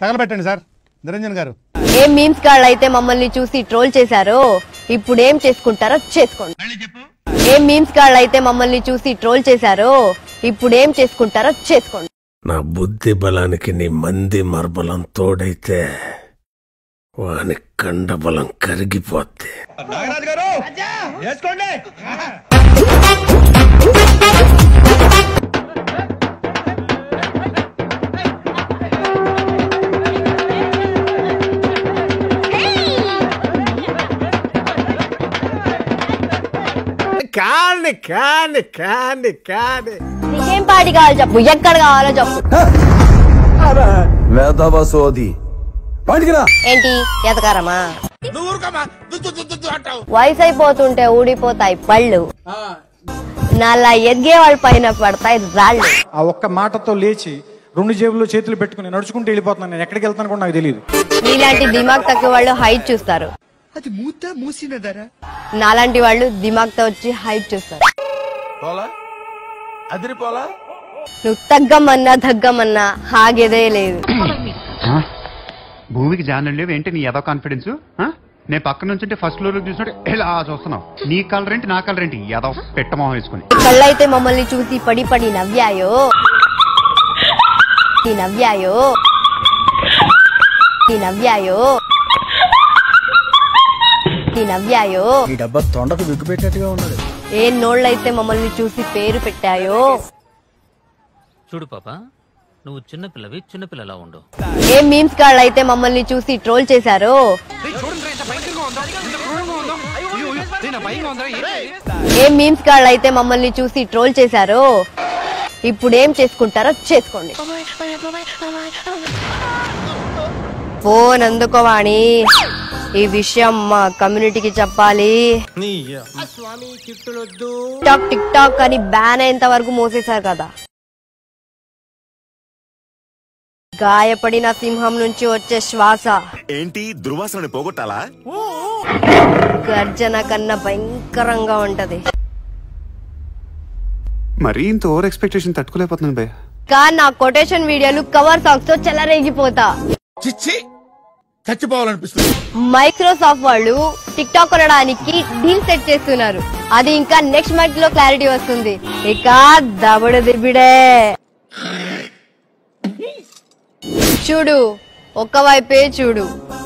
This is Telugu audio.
తగలబెట్టండి సార్ నిరంజన్ గారు ఏ మీమ్స్ గాళ్ళు అయితే మమ్మల్ని చూసి ట్రోల్ చేశారో ఇప్పుడు ఏం చేసుకుంటారో చేసుకోండి ఏ మీమ్స్ గాళ్ళు అయితే మమ్మల్ని చూసి ట్రోల్ చేశారో ఇప్పుడు ఏం చేసుకుంటారో చేసుకోండి నా బుద్ధి బలానికి నీ మంది మర్బలం తోడైతే వాని కండబలం కరిగిపోద్ది నాగరాజు గారు వేసుకోండి కాని కాని కాని కాని నీకేం పాటి కావాలో చెప్పు ఎక్కడ కావాలో చెప్పు వేదవ సోది బయటికిరా ఏంటి ఎతకారమా వయసు అయిపోతుంటే ఊడిపోతాయి పళ్ళు నల్లా ఎదిగే వాళ్ళ పైన పడతాయి రాళ్ళు ఆ ఒక్క మాటతో లేచి రెండు జేబుల్లో చేతులు పెట్టుకుని నడుచుకుంటూ వెళ్ళిపోతున్నాను నేను ఎక్కడికి వెళ్తాను కూడా నాకు తెలియదు నీలాంటి దిమాగ్ తక్కువ వాళ్ళు హైట్ చూస్తారు అది మూత మూసినదరా నాలాంటి వాళ్ళు దిమాగ్ తో వచ్చి హైట్ చూస్తారు పోలా అదిరిపోలా నువ్వు తగ్గమన్నా దగ్గమన్నా హాగేదే లేదు భూమికి జానం లేవు ఏంటి నీ ఏదో కాన్ఫిడెన్స్ నేను పక్క నుంచి ఫస్ట్ ఫ్లోర్ చూసినట్టు ఇలా చూస్తున్నావు నీ కలర్ ఏంటి నా కలర్ ఏంటి ఏదో పెట్టమోహం వేసుకుని కళ్ళైతే మమ్మల్ని చూసి పడి పడి నవ్వాయో ఈ నవ్వాయో ఈ నవ్వాయో ఈ నవ్వాయో ఈ డబ్బా తొండకు విగ్గు పెట్టినట్టుగా ఉన్నాడు ఏ నోళ్ళైతే మమ్మల్ని చూసి పేరు పెట్టాయో చూడు పాప నువ్వు చిన్నపిల్లవి చిన్నపిల్లలా ఉండు ఏ మీమ్స్ గాళ్ళైతే మమ్మల్ని చూసి ట్రోల్ చేశారో ఏ మీమ్స్ గాళ్ళైతే మమ్మల్ని చూసి ట్రోల్ చేశారో ఇప్పుడు ఏం చేసుకుంటారో చేసుకోండి ఫోన్ అందుకోవాణి ఈ విషయం మా కమ్యూనిటీకి చెప్పాలి టిక్ టిక్ టాక్ అని బ్యాన్ అయ్యేంత వరకు మోసేశారు కదా గాయపడిన సింహం నుంచి వచ్చే శ్వాస ఏంటి దుర్వాసనని పోగొట్టాలా గర్జన కన్నా భయంకరంగా ఉంటది మరీ ఇంత ఓవర్ ఎక్స్పెక్టేషన్ తట్టుకోలేకపోతున్నాను భయ కానీ నా కొటేషన్ వీడియోలు కవర్ సాంగ్స్ తో చెలరేగిపోతా చిచ్చి చచ్చిపోవాలనిపిస్తుంది మైక్రోసాఫ్ట్ వాళ్ళు టిక్ టాక్ కొనడానికి డీల్ సెట్ చేస్తున్నారు అది ఇంకా నెక్స్ట్ మంత్ లో క్లారిటీ వస్తుంది ఇక దబుడు దిబిడే చూడు ఒక్క వైపే చూడు